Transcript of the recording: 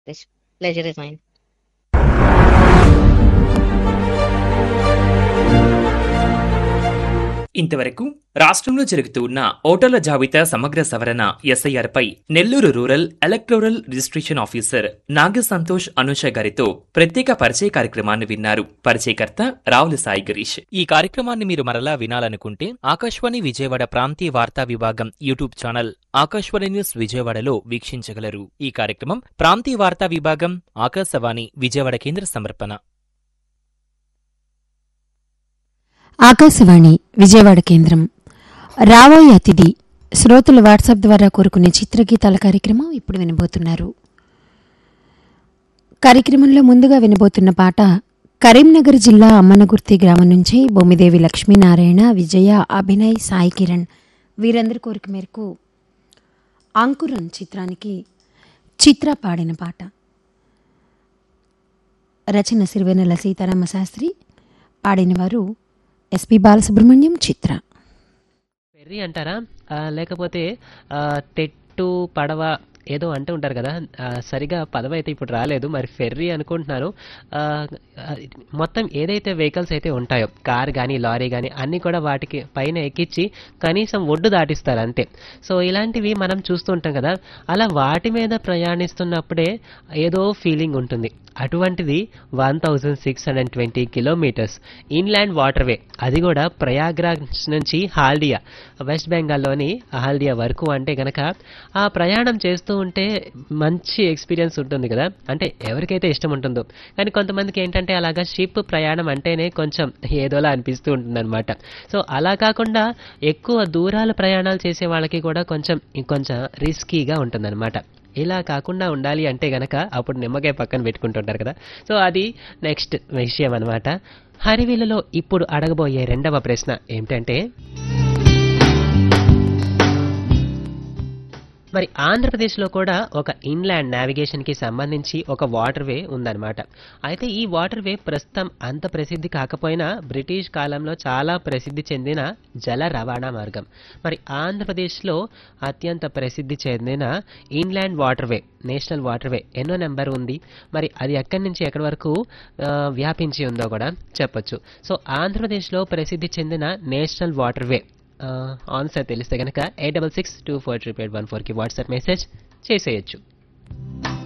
This pleasure is mine. ఇంతవరకు రాష్ట్రంలో జరుగుతూ ఉన్న ఓటర్ల జాబితా సమగ్ర సవరణ ఎస్ఐఆర్ పై Nellore rural electoral registration officer Naga Santosh Anusha గారితో ప్రత్యేక పరిచయ కార్యక్రమాన్ని విన్నారు పరిచయకర్త రావుల సాయి గిరీష్ ఈ కార్యక్రమాన్ని మీరు మరలా వినాలనుకుంటే ఆకాశవాణి విజయవాడ ప్రాంతీయ వార్తా విభాగం యూట్యూబ్ ఛానల్ ఆకాశవాణి న్యూస్ విజయవాడలో వీక్షించగలరు ఈ కార్యక్రమం ప్రాంతీయ వార్తా విభాగం ఆకాశవాణి విజయవాడ కేంద్ర సమర్పణ ఆకాశవాణి విజయవాడ కేంద్రం రాబోయే అతిథి శ్రోతలు వాట్సాప్ ద్వారా కోరుకునే చిత్రగీతాల కార్యక్రమం ఇప్పుడు వినబోతున్నారు కార్యక్రమంలో ముందుగా వినబోతున్న పాట కరీంనగర్ జిల్లా అమ్మనగుర్తి గ్రామం నుంచి బొమ్మిదేవి లక్ష్మీనారాయణ విజయ అభినయ్ సాయి కిరణ్ వీరందరి కోరిక మేరకు అంకురం చిత్రానికి చిత్ర పాడిన పాట రచన సిరివెన్నెల సీతారామ శాస్త్రి పాడినవారు ఎస్పి బాలసుబ్రహ్మణ్యం చిత్ర ఫెర్రీ అంటారా ఆ, లేకపోతే ఆ, తెట్టు పడవ ఏదో అంటూ ఉంటారు కదా ఆ, సరిగా పదం అయితే ఇప్పుడు రాలేదు మరి ఫెర్రీ అనుకుంటున్నాను ఆ, ఆ, మొత్తం ఏదైతే వెహికల్స్ అయితే ఉంటాయో కార్ కానీ లారీ కానీ అన్నీ కూడా వాటికి పైన ఎక్కించి కనీసం ఒడ్డు దాటిస్తారు అంతే సో ఇలాంటివి మనం చూస్తూ ఉంటాం కదా అలా వాటి మీద ప్రయాణిస్తున్నప్పుడే ఏదో ఫీలింగ్ ఉంటుంది అటువంటిది one thousand six hundred twenty kilometres inland waterway అది కూడా ప్రయాగ్రాజ్ నుంచి హాల్డియా వెస్ట్ బెంగాల్లోని హాల్డియా వరకు అంటే గనక ఆ ప్రయాణం చేస్తూ ఉంటే మంచి ఎక్స్పీరియన్స్ ఉంటుంది కదా అంటే ఎవరికైతే ఇష్టం ఉంటుందో కానీ కొంతమందికి ఏంటంటే అలాగా షిప్ ప్రయాణం అంటేనే కొంచెం ఏదోలా అనిపిస్తూ ఉంటుందన్నమాట సో అలా కాకుండా ఎక్కువ దూరాల ప్రయాణాలు చేసే వాళ్ళకి కూడా కొంచెం ఇంకొంచెం రిస్కీగా ఉంటుందన్నమాట ఇలా కాకుండా ఉండాలి అంటే గనక అప్పుడు నిమ్మకాయ పక్కన పెట్టుకుంటుంటారు కదా సో అది నెక్స్ట్ విషయం అనమాట హరివిల్లులో ఇప్పుడు అడగబోయే రెండవ ప్రశ్న ఏమిటంటే మరి ఆంధ్రప్రదేశ్లో కూడా ఒక ఇన్లాండ్ నావిగేషన్కి సంబంధించి ఒక వాటర్ వే ఉందన్నమాట అయితే ఈ వాటర్ వే ప్రస్తుతం అంత ప్రసిద్ధి కాకపోయినా బ్రిటిష్ కాలంలో చాలా ప్రసిద్ధి చెందిన జల రవాణా మార్గం మరి ఆంధ్రప్రదేశ్లో అత్యంత ప్రసిద్ధి చెందిన inland water way national water way ఎన్నో నెంబర్ ఉంది మరి అది ఎక్కడి నుంచి ఎక్కడి వరకు ఆ, వ్యాపించి ఉందో కూడా చెప్పొచ్చు సో ఆంధ్రప్రదేశ్లో ప్రసిద్ధి చెందిన నేషనల్ వాటర్ వే ఆన్సర్ తెలిస్తే కనుక eight double six two four triple eight one ఫోర్కి వాట్సాప్ మెసేజ్ చేసేయచ్చు